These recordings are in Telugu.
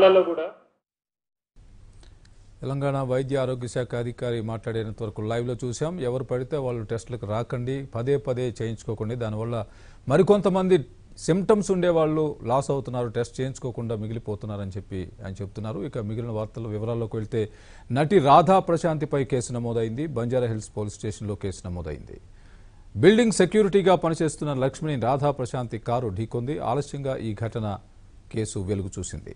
జిల్లాలో కూడా తెలంగాణ వైద్య ఆరోగ్య శాఖ అధికారి మాట్లాడేంత వరకు లైవ్లో చూసాం ఎవరు పడితే వాళ్ళు టెస్టులకు రాకండి పదే పదే చేయించుకోకండి దానివల్ల మరికొంతమంది సిమ్టమ్స్ ఉండేవాళ్ళు లాస్ అవుతున్నారు టెస్ట్ చేయించుకోకుండా మిగిలిపోతున్నారని చెప్పి ఆయన చెప్తున్నారు ఇక మిగిలిన వార్తల వివరాల్లోకి వెళ్తే నటి రాధా ప్రశాంతిపై కేసు నమోదైంది బంజారా హిల్స్ పోలీస్ స్టేషన్లో కేసు నమోదైంది బిల్డింగ్ సెక్యూరిటీగా పనిచేస్తున్న లక్ష్మిని రాధా ప్రశాంతి కారు ఢీకొంది ఆలస్యంగా ఈ ఘటన కేసు వెలుగు చూసింది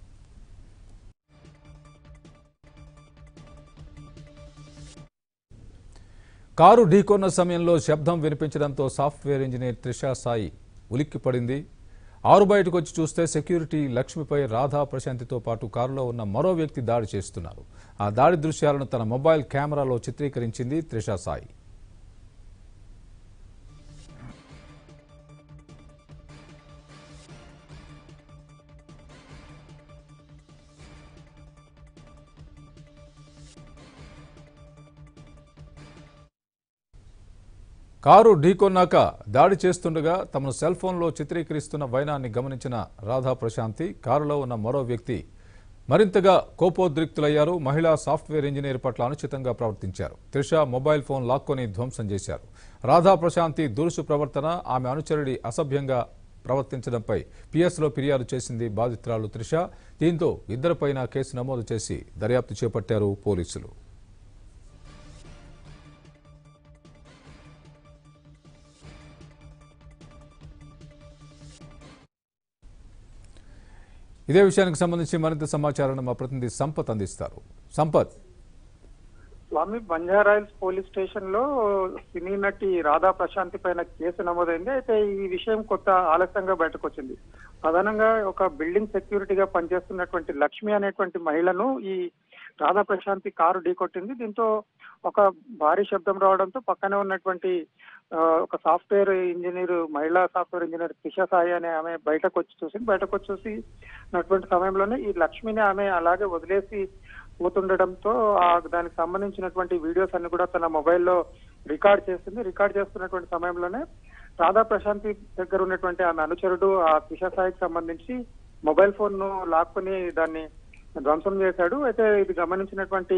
కారు ఢీకొన్న సమయంలో శబ్దం వినిపించడంతో సాఫ్ట్వేర్ ఇంజనీర్ త్రిషా సాయి ఉలిక్కిపడింది ఆరు బయటకు వచ్చి చూస్తే సెక్యూరిటీ లక్ష్మిపై రాధా ప్రశాంతితో పాటు కారులో ఉన్న మరో వ్యక్తి దాడి చేస్తున్నారు ఆ దాడి దృశ్యాలను తన మొబైల్ కెమెరాలో చిత్రీకరించింది త్రిషా సాయి కారు ఢీకొన్నాక దాడి చేస్తుండగా తమను సెల్ ఫోన్లో చిత్రీకరిస్తున్న వైనాన్ని గమనించిన రాధా ప్రశాంతి కారులో ఉన్న మరో వ్యక్తి మరింతగా కోపోద్రిక్తులయ్యారు మహిళా సాఫ్ట్వేర్ ఇంజనీర్ పట్ల అనుచితంగా ప్రవర్తించారు త్రిష మొబైల్ ఫోన్ లాక్కొని ధ్వంసం చేశారు రాధా ప్రశాంతి దురుసు ప్రవర్తన ఆమె అనుచరుడి అసభ్యంగా ప్రవర్తించడంపై పిఎస్లో ఫిర్యాదు చేసింది బాధితురాలు త్రిష దీంతో ఇద్దరిపైన కేసు నమోదు చేసి దర్యాప్తు చేపట్టారు పోలీసులు ఇదే విషయానికి సంబంధించి మరింత సమాచారాన్ని మా ప్రతినిధి సంపత్ అందిస్తారు సంపత్ స్వామి బంజారాయిల్స్ పోలీస్ స్టేషన్ లో సినీ నటి రాధా ప్రశాంతి పైన కేసు నమోదైంది అయితే ఈ విషయం కొత్త ఆలస్యంగా బయటకు వచ్చింది ప్రధానంగా ఒక బిల్డింగ్ సెక్యూరిటీగా పనిచేస్తున్నటువంటి లక్ష్మి అనేటువంటి మహిళను ఈ రాధా ప్రశాంతి కారు ఢీకొట్టింది దీంతో ఒక భారీ శబ్దం రావడంతో పక్కనే ఉన్నటువంటి ఆ, ఒక సాఫ్ట్వేర్ ఇంజనీర్ మహిళా సాఫ్ట్వేర్ ఇంజనీర్ త్రిష సాయి అనే ఆమె బయటకు వచ్చి చూసింది బయటకు వచ్చి చూసి ఉన్నటువంటి సమయంలోనే ఈ లక్ష్మిని ఆమె అలాగే వదిలేసి పోతుండటంతో ఆ దానికి సంబంధించినటువంటి వీడియోస్ అన్ని కూడా తన మొబైల్లో రికార్డ్ చేసింది రికార్డ్ చేస్తున్నటువంటి సమయంలోనే రాధా ప్రశాంతి దగ్గర ఉన్నటువంటి ఆమె అనుచరుడు ఆ త్రిష సాయికి సంబంధించి మొబైల్ ఫోన్ ను లాక్కుని దాన్ని ధ్వంసం చేశాడు అయితే ఇది గమనించినటువంటి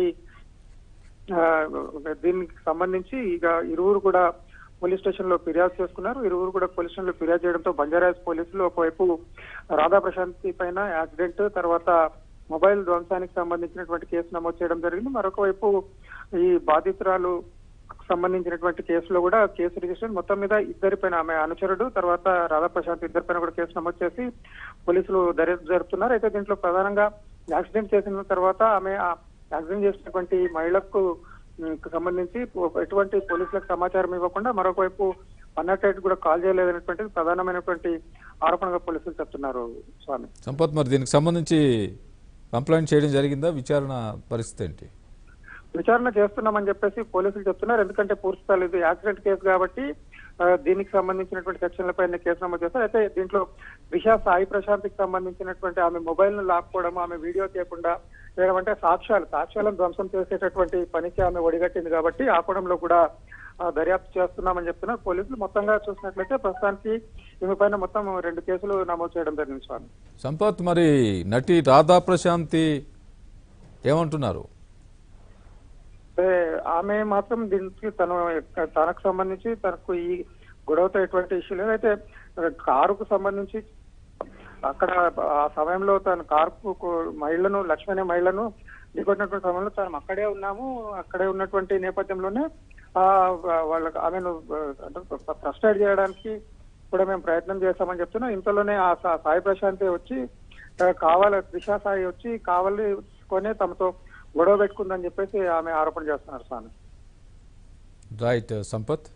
ఆ, దీనికి సంబంధించి ఇక ఇరువురు కూడా పోలీస్ స్టేషన్ లో ఫిర్యాదు చేసుకున్నారు ఇరువురు కూడా పోలీస్ స్టేషన్ లో ఫిర్యాదు చేయడంతో బంజారాజ్ పోలీసులు ఒకవైపు రాధా ప్రశాంతి పైన యాక్సిడెంట్ తర్వాత మొబైల్ ధ్వంసానికి సంబంధించినటువంటి కేసు నమోదు చేయడం జరిగింది మరొక వైపు ఈ బాధితురాలు సంబంధించినటువంటి కేసులో కూడా కేసు రిజిస్టర్ మొత్తం మీద ఇద్దరిపైన ఆమె అనుచరుడు తర్వాత రాధా ప్రశాంత్ ఇద్దరిపైన కూడా కేసు నమోదు చేసి పోలీసులు దర్యాప్తు జరుపుతున్నారు అయితే దీంట్లో ప్రధానంగా యాక్సిడెంట్ చేసిన తర్వాత ఆమె ఆ యాక్సిడెంట్ చేసినటువంటి మహిళకు ఉమ్, సంబంధించి ఎటువంటి పోలీసులకు సమాచారం ఇవ్వకుండా మరొక వైపు వన్ నాట్ ఎయిట్ కూడా కాల్ చేయలేదనేటువంటిది ప్రధానమైనటువంటి ఆరోపణగా పోలీసులు చెప్తున్నారు స్వామి సంపత్ మరి దీనికి సంబంధించి కంప్లైంట్ చేయడం జరిగిందా విచారణ పరిస్థితి ఏంటి విచారణ చేస్తున్నామని చెప్పేసి పోలీసులు చెప్తున్నారు ఎందుకంటే పూర్తి స్థాయిలో ఇది యాక్సిడెంట్ కేసు కాబట్టి ఆ, దీనికి సంబంధించినటువంటి సెక్షన్లపై కేసు నమోదు చేస్తారు అయితే దీంట్లో దిశా సాయి ప్రశాంత్కి సంబంధించినటువంటి ఆమె మొబైల్ ను లాక్కోవడం ఆమె వీడియో చేయకుండా చేయడం అంటే సాక్ష్యాలు సాక్ష్యాలను ధ్వంసం చేసేటటువంటి పనికి ఆమె ఒడిగట్టింది కాబట్టి ఆ కోణంలో కూడా ఆ, దర్యాప్తు చేస్తున్నామని చెప్తున్నారు పోలీసులు మొత్తంగా చూసినట్లయితే ప్రస్తుతానికి ఈమె పైన మొత్తం రెండు కేసులు నమోదు చేయడం జరిగింది స్వామి సంపత్ మరి నటి రాధా ప్రశాంతి ఏమంటున్నారు అంటే ఆమె మాత్రం దీనికి తను తనకు సంబంధించి తనకు ఈ గొడవతో ఎటువంటి ఇష్యూ లేదు అయితే కారుకు సంబంధించి అక్కడ ఆ సమయంలో తన కారుకు కు- మహిళను లక్ష్మి అనే మహిళను ఢీకొట్టినటువంటి సమయంలో తాను అక్కడే ఉన్నాము అక్కడే ఉన్నటువంటి నేపథ్యంలోనే ఆ వాళ్ళకి ఆమెను అంటే ఫ్రస్ట్రేట్ చేయడానికి కూడా మేము ప్రయత్నం చేస్తామని చెప్తున్నాం ఇంతలోనే ఆ సా- సాయి ప్రశాంతి వచ్చి ఆ, కావాలి దిశా సాయి వచ్చి కావాలి కొనే తమతో గొడవ పెట్టుకుందని చెప్పేసి ఆమె ఆరోపణ చేస్తున్నారు స్వామి రైట్ సంపత్